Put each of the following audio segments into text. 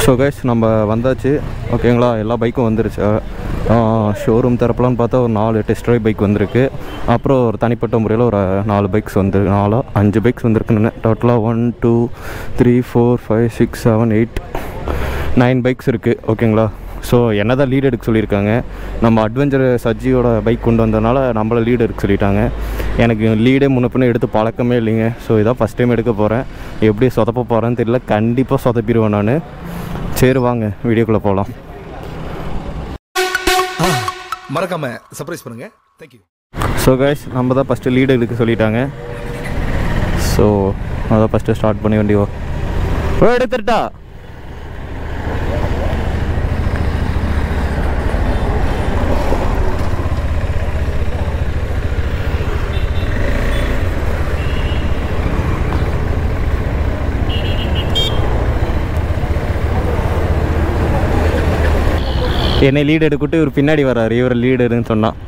So guys நம்ம வந்தாச்சு ஓகேங்களா எல்லா பைக்கும் வந்துருச்சு ஷோரூம் தரப்புலான்னு பார்த்தா ஒரு நாலு டெஸ்ட் ட்ரைவ் பைக் வந்திருக்கு அப்புறம் ஒரு தனிப்பட்ட முறையில் ஒரு நாலு பைக்ஸ் வந்து நாலோ அஞ்சு பைக்ஸ் வந்திருக்குன்னு டோட்டலாக one two three four five six seven eight nine bikes இருக்குது ஓகேங்களா ஸோ என்ன தான் லீட் எடுக்க சொல்லியிருக்காங்க நம்ம அட்வென்ச்சர் சஜ்ஜியோட பைக் கொண்டு வந்ததுனால நம்மள லீடு எடுக்க சொல்லிட்டாங்க எனக்கு லீடே முன்ன பின்ன எடுத்து பழக்கமே இல்லைங்க ஸோ இதான் ஃபஸ்ட் டைம் எடுக்க போகிறேன் எப்படி சொதப்ப போகிறேன்னு தெரியல கண்டிப்பாக சொதப்பிடுவேன் நான் சரி வாங்க வீடியோக்குள்ளே போகலாம் மறக்காம சர்ப்ரைஸ் பண்ணுங்க தேங்க்யூ ஸோ கைஸ் நம்ம தான் ஃபஸ்ட்டு லீடு எடுக்க சொல்லிட்டாங்க ஸோ அதான் ஃபஸ்ட்டு ஸ்டார்ட் பண்ணி வண்டி ஓ ஓ, எடுத்துட்டா என்னை லீடு எடுக்கிட்டு இவர் பின்னாடி வர்றாரு இவர் லீடு எடுன்னு சொன்னான்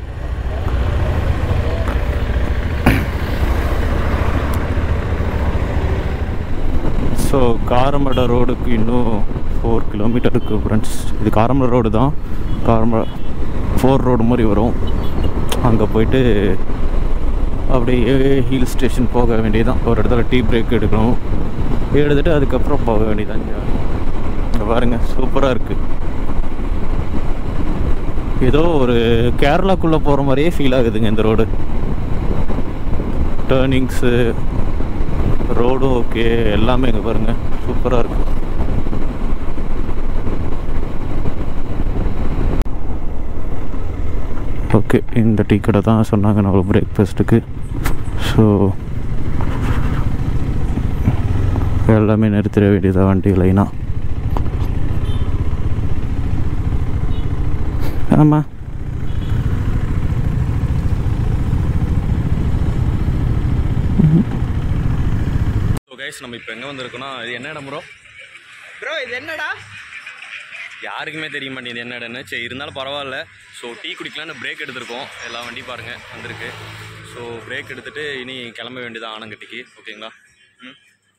ஸோ காரமடை ரோடுக்கு இன்னும் ஃபோர் கிலோமீட்டர் இருக்குது ஃப்ரெண்ட்ஸ் இது காரமடை ரோடு தான் காரமடை ஃபோர் ரோடு மாதிரி வரும் அங்கே போயிட்டு அப்படியே ஹில் ஸ்டேஷன் போக வேண்டியதுதான் ஒரு இடத்துல டீ பிரேக் எடுக்கணும் எடுத்துட்டு அதுக்கப்புறம் போக வேண்டியதான் இங்கே பாருங்கள் சூப்பராக இருக்குது ஏதோ ஒரு கேரளாக்குள்ளே போகிற மாதிரியே ஃபீல் ஆகுதுங்க இந்த ரோடு டேர்னிங்ஸு ரோடும் ஓகே எல்லாமே இங்கே பாருங்கள் சூப்பராக இருக்கு ஓகே இந்த டீ கடை தான் சொன்னாங்க நம்ம பிரேக்ஃபாஸ்ட்டுக்கு ஸோ எல்லாமே நிறுத்திட வேண்டியதா வண்டி லைனாக ஆமாம் ஸோ கைஸ் நம்ம இப்போ எங்கே வந்திருக்கோம்னா இது என்ன இடம் ப்ரோ ப்ரோ இது என்னடா யாருக்குமே தெரிய மாட்டேங்குது என்ன இடம்னு சரி இருந்தாலும் பரவாயில்ல ஸோ டீ குடிக்கலான்னு பிரேக் எடுத்திருக்கோம் எல்லா வண்டி பாருங்கள் வந்திருக்கு ஸோ பிரேக் எடுத்துகிட்டு இனி கிளம்ப வேண்டியதான் ஆனங்கட்டிக்கு ஓகேங்களா ம்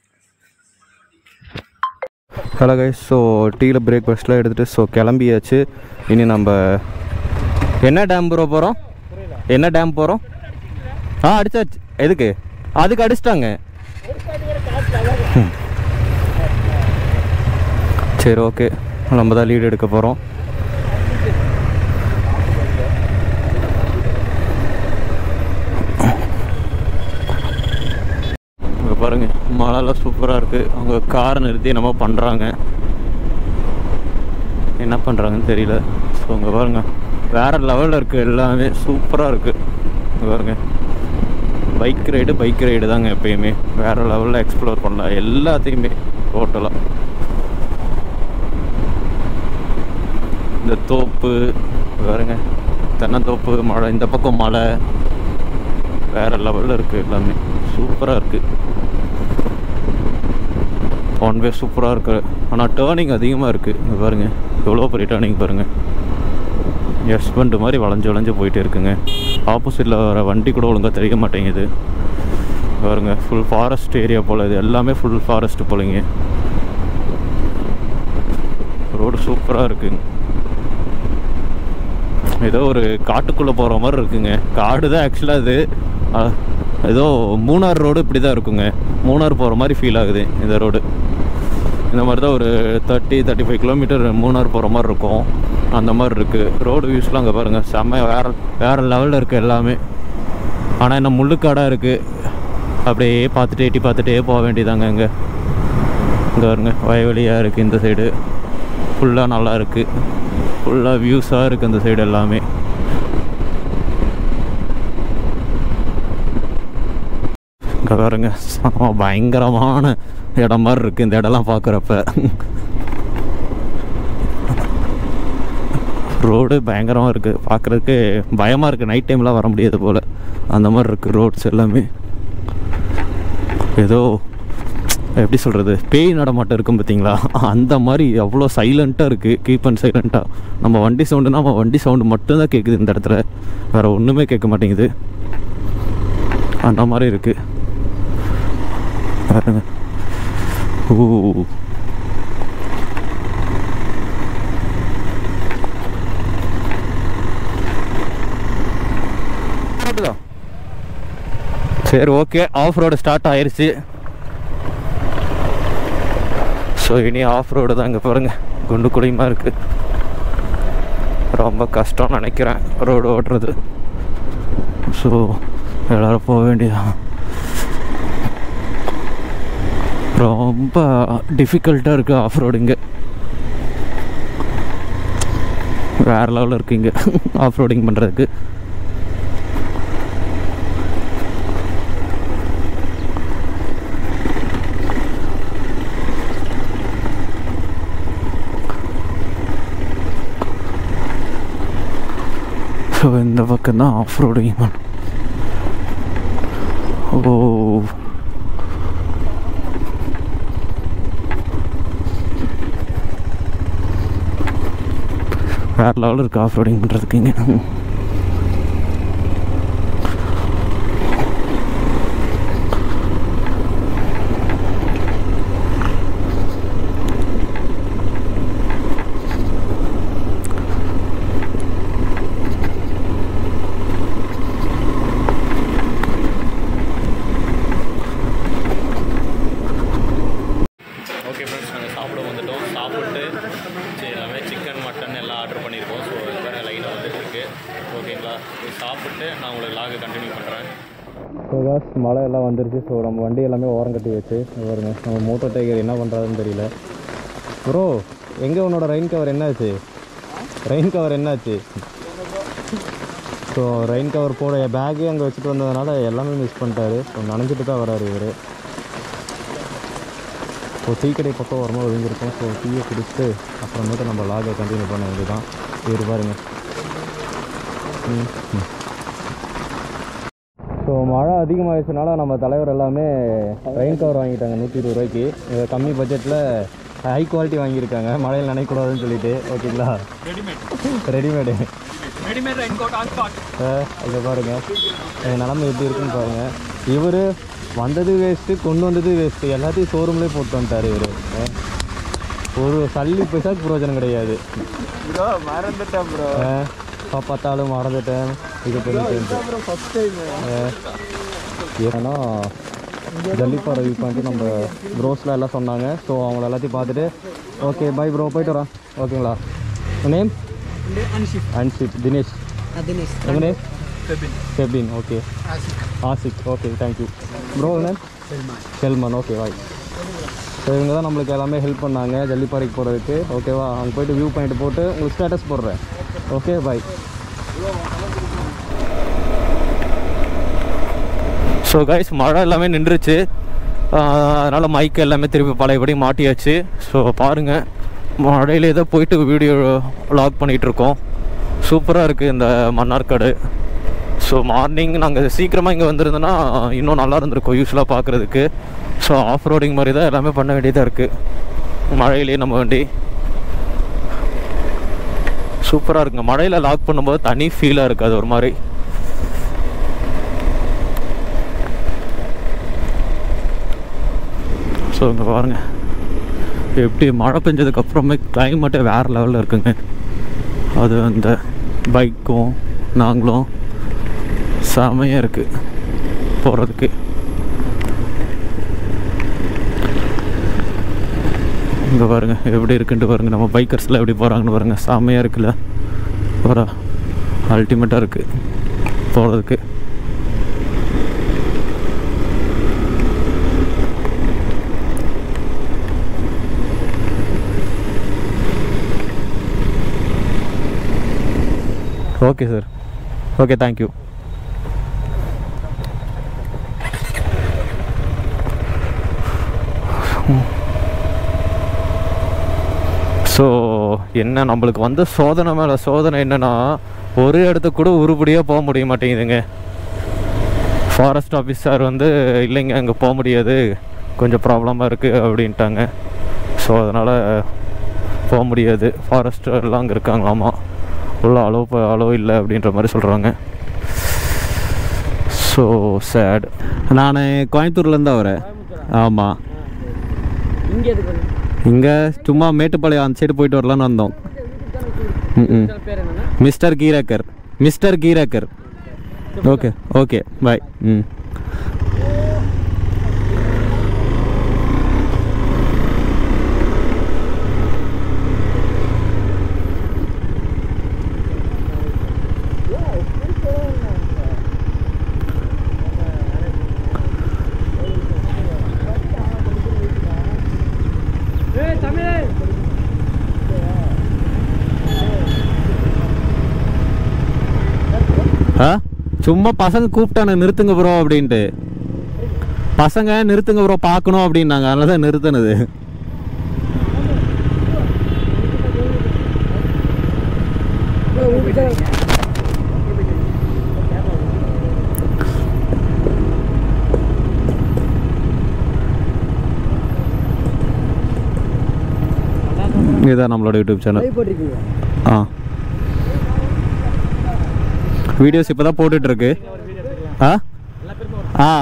ஹலோ கைஸ் ஸோ டீயில் பிரேக்ஃபாஸ்ட்லாம் எடுத்துகிட்டு ஸோ கிளம்பியாச்சு இனி நம்ம என்ன டேம் ப்ரோ போகிறோம் என்ன டேம் போகிறோம் ஆ அடிச்சாச்சு எதுக்கு அதுக்கு அடிச்சிட்டாங்க ம். சரி ஓகே நம்ம தான் லீடு எடுக்க போகிறோம் இங்கே பாருங்க மழைலாம் சூப்பராக இருக்குது அவங்க காரை நிறுத்தி என்னமோ பண்ணுறாங்க என்ன பண்ணுறாங்கன்னு தெரியல ஸோ இங்கே பாருங்க வேறு லெவலில் இருக்குது எல்லாமே சூப்பராக இருக்குது இங்கே பாருங்க பைக் ரைடு பைக் ரைடு தாங்க எப்பயுமே வேறு லெவலில் எக்ஸ்ப்ளோர் பண்ணலாம் எல்லாத்தையுமே டோட்டலாக இந்த தோப்பு பாருங்க தென்னந்தோப்பு மழை இந்த பக்கம் மலை வேறு லெவலில் இருக்குது எல்லாமே சூப்பராக இருக்குது ஒன் வே சூப்பராக இருக்கு ஆனால் டேர்னிங் அதிகமாக இருக்குது இங்கே பாருங்கள் எவ்வளோ பெரிய டேர்னிங் பாருங்கள் எஸ்பண்ட் மாதிரி வளைஞ்சு வளைஞ்சு போயிட்டே இருக்குங்க ஆப்போசிட்டில் வர வண்டி கூட ஒழுங்காக தெரிய மாட்டேங்குது பாருங்க ஃபுல் ஃபாரஸ்ட் ஏரியா போல் இது எல்லாமே ஃபுல் ஃபாரஸ்ட் போலங்க ரோடு சூப்பராக இருக்குங்க ஏதோ ஒரு காட்டுக்குள்ளே போகிற மாதிரி இருக்குங்க காடு தான் ஆக்சுவலாக இது அஹ், ஏதோ மூணார் ரோடு இப்படி தான் இருக்குங்க மூணார் போகிற மாதிரி ஃபீல் ஆகுது இந்த ரோடு இந்த மாதிரி தான் ஒரு thirty thirty five kilometre Munnar போகிற மாதிரி இருக்கும் அந்த மாதிரி இருக்குது ரோடு வியூஸ்லாம் அங்கே பாருங்கள் செம்ம வேறு வேறு லெவலில் இருக்குது எல்லாமே ஆனால் என்ன முள்ளுக்காடாக இருக்குது அப்படியே பார்த்துட்டு எட்டி பார்த்துட்டே போக வேண்டியதாங்க இங்கே இங்கே பாருங்க வயவெளியாக இருக்குது இந்த சைடு ஃபுல்லாக நல்லா இருக்குது ஃபுல்லாக வியூஸாக இருக்குது அந்த சைடு எல்லாமே இங்கே பாருங்க செம பயங்கரமான இடம் மாதிரி இருக்குது இந்த இடம்லாம் பார்க்குறப்ப ரோடு பயங்கரமாக இருக்குது பார்க்குறதுக்கு பயமாக இருக்குது நைட் டைம்லாம் வர முடியாது போல் அந்த மாதிரி இருக்குது ரோட்ஸ் எல்லாமே ஏதோ எப்படி சொல்கிறது பேய் நடமாட்டம் இருக்கும் பார்த்தீங்களா அந்த மாதிரி அவ்வளோ சைலண்ட்டாக இருக்குது கீப் அண்ட் சைலண்ட்டாக நம்ம வண்டி சவுண்டுனா நம்ம வண்டி சவுண்டு மட்டும்தான் கேட்குது இந்த இடத்துல வேறு ஒன்றுமே கேட்க மாட்டேங்குது அந்த மாதிரி இருக்குது பாருங்க ஓ சரி ஓகே ஆஃப் ரோடு ஸ்டார்ட் ஆயிருச்சு ஸோ இனி ஆஃப் ரோடு தான் இங்கே பாருங்க குண்டு குழியுமா இருக்குது ரொம்ப கஷ்டம்னு நினைக்கிறேன் ரோடு ஓட்டுறது ஸோ எல்லோரும் போக வேண்டியதான் ரொம்ப டிஃபிகல்ட்டாக இருக்குது ஆஃப் ரோடு இங்கே வேறு லெவலில் இருக்குது இங்கே ஆஃப் ரோடிங் பண்ணுறதுக்கு ஸோ இந்த பக்கம் தான் ஆஃப் ரோடிங் பண்ணும் ஓ வேறு லெவலில் இருக்குது ஆஃப் ரோடிங் பண்ணுறதுக்கு இங்கே ஓகே ஃப்ரெண்ட்ஸ் நாங்கள் சாப்பிட வந்துட்டோம் சாப்பிட்டு சரி எல்லாமே சிக்கன் மட்டன் எல்லாம் ஆர்டர் பண்ணியிருக்கோம் ஸோ இது வேறு லைனாக வந்துட்டு இருக்கு ஓகேங்களா இது சாப்பிட்டு நான் உங்களுக்கு லாகை கண்டினியூ பண்ணுறேன் ஸோ காஸ் மழை எல்லாம் வந்துருச்சு ஸோ நம்ம வண்டி எல்லாமே ஓரம் கட்டி வச்சு வருங்க நம்ம மோட்டோ டைகர் என்ன பண்ணுறதுன்னு தெரியல ப்ரோ எங்கே உன்னோட ரெயின் கவர் என்னாச்சு ரெயின் கவர் என்னாச்சு ஸோ ரெயின் கவர் போட பேக்கே அங்கே வச்சுட்டு வந்ததுனால எல்லாமே மிஸ் பண்ணிட்டாரு ஸோ நனைஞ்சிட்டு தான் வராரு இவர் ஸோ டீ கடை பக்கம் வரும்போது ஒதுங்கிருக்கோம் ஸோ டீயை குடிச்சிட்டு அப்புறமேட்டு நம்ம லாகை கண்டினியூ பண்ண வேண்டியதான் இது பாருங்க ஸோ மழை அதிகமாகிடுச்சனால நம்ம தலைவர் எல்லாமே ரெயின் கவர் வாங்கிட்டாங்க நூற்றி இருபது ரூபாய்க்கு இது கம்மி பட்ஜெட்டில் ஹை குவாலிட்டி வாங்கியிருக்காங்க மழையில் நினைக்கக்கூடாதுன்னு சொல்லிட்டு ஓகேங்களா readymade readymade rain coat on spot இதை பாருங்க என் நிலமை எப்படி இருக்குன்னு பாருங்க இவர் வந்தது வேஸ்ட்டு கொண்டு வந்தது வேஸ்ட்டு எல்லாத்தையும் ஷோரூம்லேயே போட்டு வந்துட்டார் இவர் ஒரு சல்லி பைசாக்கு பிரயோஜனம் கிடையாது ப்ரோ மறந்துட்டேன் ப்ரோ இப்போ பார்த்தாலும் மறந்துட்டேன் இது பண்ணிட்டு ப்ரோ ஃபர்ஸ்ட் டைம் ஏன்னா ஜல்லிப்பாறை வியூ பாயிண்ட்டு நம்ம ப்ரோஸ்லாம் எல்லாம் சொன்னாங்க ஸோ அவங்கள எல்லாத்தையும் பார்த்துட்டு ஓகே பை ப்ரோ போயிட்டு வரோம் ஓகேங்களா நேம் அன்ஷிப் அன்ஷிப் தினேஷ் தினேஷ் எங்கள் name Sebin Sebin okay Ashiq Ashiq okay thank you bro name Selman Selman okay வாய் ஸோ இவங்க தான் நம்மளுக்கு எல்லாமே ஹெல்ப் பண்ணாங்க ஜல்லிப்பாறைக்கு போகிறதுக்கு ஓகேவா அங்கே போயிட்டு வியூ பாயிண்ட் போட்டு உங்களுக்கு ஸ்டேட்டஸ் போடுறேன் ஓகே பாய் ஸோ கைஸ் மழை எல்லாமே நின்றுச்சு அதனால் மைக் எல்லாமே திருப்பி பழையபடி மாட்டியாச்சு ஸோ பாருங்கள் மழையிலே தான் போயிட்டு வீடியோ லாக் பண்ணிகிட்ருக்கோம் சூப்பராக இருக்குது இந்த மன்னார்காடு ஸோ மார்னிங் நாங்கள் சீக்கிரமாக இங்கே வந்திருந்தோன்னா இன்னும் நல்லா இருந்திருக்கும் யூஸ்வலாக பார்க்குறதுக்கு ஸோ ஆஃப் ரோடிங் மாதிரி தான் எல்லாமே பண்ண வேண்டியதாக இருக்குது மழையிலே நம்ம வண்டி சூப்பராக இருக்குங்க மழையில் லாக் பண்ணும்போது தனி ஃபீலாக இருக்குது அது ஒரு மாதிரி ஸோ இங்கே பாருங்கள் எப்படி மழை பெஞ்சதுக்கு அப்புறமே கிளைமேட்டே வேறு லெவலில் இருக்குங்க அது அந்த பைக்கும் நாங்களும் செமையாக இருக்குது போகிறதுக்கு இங்கே பாருங்க எப்படி இருக்குன்ட்டு பாருங்க நம்ம பைக்கர்ஸ்லாம் எப்படி போகிறாங்கன்னு பாருங்க செமையாக இருக்குல்ல போகிறா அல்டிமேட்டாக இருக்குது போகிறதுக்கு okay sir okay thank you so என்ன நம்மளுக்கு வந்த சோதனை மேலே சோதனை என்னன்னா ஒரு இடத்துக்கு கூட உருப்படியாக போக முடிய மாட்டேங்குதுங்க ஃபாரஸ்ட் ஆஃபீஸர் வந்து இல்லைங்க அங்கே போக முடியாது கொஞ்சம் ப்ராப்ளமாக இருக்குது அப்படின்ட்டாங்க ஸோ அதனால் போக முடியாது ஃபாரஸ்ட் எல்லாம் அங்கே இருக்காங்களாமா உள்ள அளவு அளவு இல்லை அப்படின்ற மாதிரி சொல்கிறாங்க ஸோ சேட் நான் கோயம்புத்தூர்லேருந்து வரேன் ஆமாம் இங்கே எதுக்கு இங்கே சும்மா மேட்டுப்பாளையம் அந்த சைடு போயிட்டு வரலான்னு வந்தோம் ம் பேர் என்னன்னா மிஸ்டர் கீரக்கர் மிஸ்டர் கீரக்கர் ஓகே ஓகே பாய் ம் ஆ சும்மா பசங்க கூப்பிட்டானு நிறுத்துங்க ப்ரோ அப்படின்ட்டு பசங்க நிறுத்துங்க ப்ரோ பார்க்கணும் அப்படின்னாங்க அதனால தான் நிறுத்தினது இதுதான் நம்மளோட யூடியூப் சேனல் போட்டிருக்கீங்க ஆ வீடியோஸ் இப்போ தான் போட்டுட்ருக்கு ஆ ஆ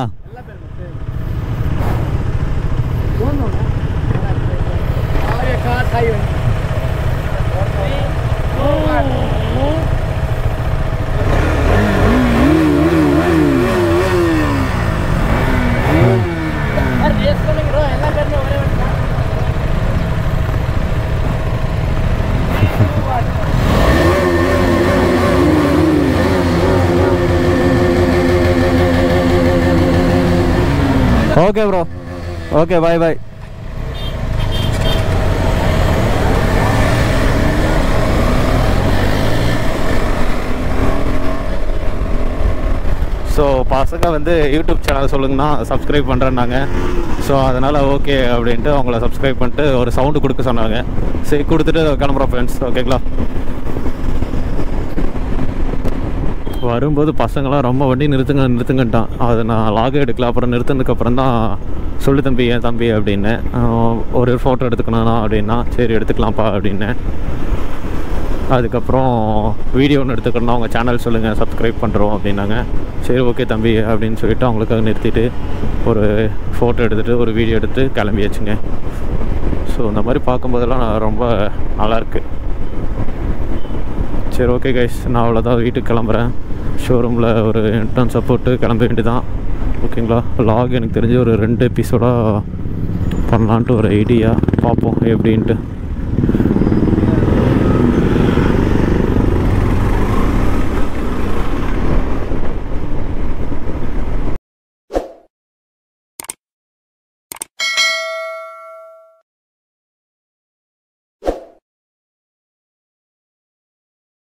okay bro okay bye bye so பசங்க வந்து யூடியூப் சேனல் சொல்லுங்கன்னா சப்ஸ்கிரைப் பண்ணுறேன்னாங்க ஸோ அதனால் ஓகே அப்படின்ட்டு அவங்கள சப்ஸ்கிரைப் பண்ணிட்டு ஒரு சவுண்டு கொடுக்க சொன்னாங்க சரி கொடுத்துட்டு கிளம்புறோம் ஃப்ரெண்ட்ஸ் ஓகேங்களா வரும்போது பசங்களாம் ரொம்ப வண்டி நிறுத்துங்க நிறுத்துங்கன்ட்டான் அதை நான் லாக் எடுக்கல அப்புறம் நிறுத்தினதுக்கப்புறம் தான் சொல்லு தம்பி ஏன் தம்பி அப்படின்னு ஒரு ஃபோட்டோ எடுத்துக்கணும்னா அப்படின்னா சரி எடுத்துக்கலாம்ப்பா அப்படின்னேன் அதுக்கப்புறம் வீடியோ ஒன்று எடுத்துக்கணும் அவங்க சேனல் சொல்லுங்கள் சப்ஸ்கிரைப் பண்ணுறோம் அப்படின்னாங்க சரி ஓகே தம்பி அப்படின்னு சொல்லிட்டு அவங்களுக்காக நிறுத்திட்டு ஒரு ஃபோட்டோ எடுத்துகிட்டு ஒரு வீடியோ எடுத்து கிளம்பியாச்சுங்க ஸோ இந்த மாதிரி பார்க்கும்போதெல்லாம் நான் ரொம்ப நல்லாயிருக்கு சரி ஓகே கைஸ் நான் அவ்வளோதான் வீட்டுக்கு கிளம்புறேன் ஷோரூமில் ஒரு என்ட்ரன்ஸை போட்டு கிளம்ப வேண்டியதான் ஓகேங்களா லாக் எனக்கு தெரிஞ்சு ஒரு ரெண்டு எபிசோடாக பண்ணலான்ட்டு ஒரு ஐடியா பார்ப்போம் எப்படின்ட்டு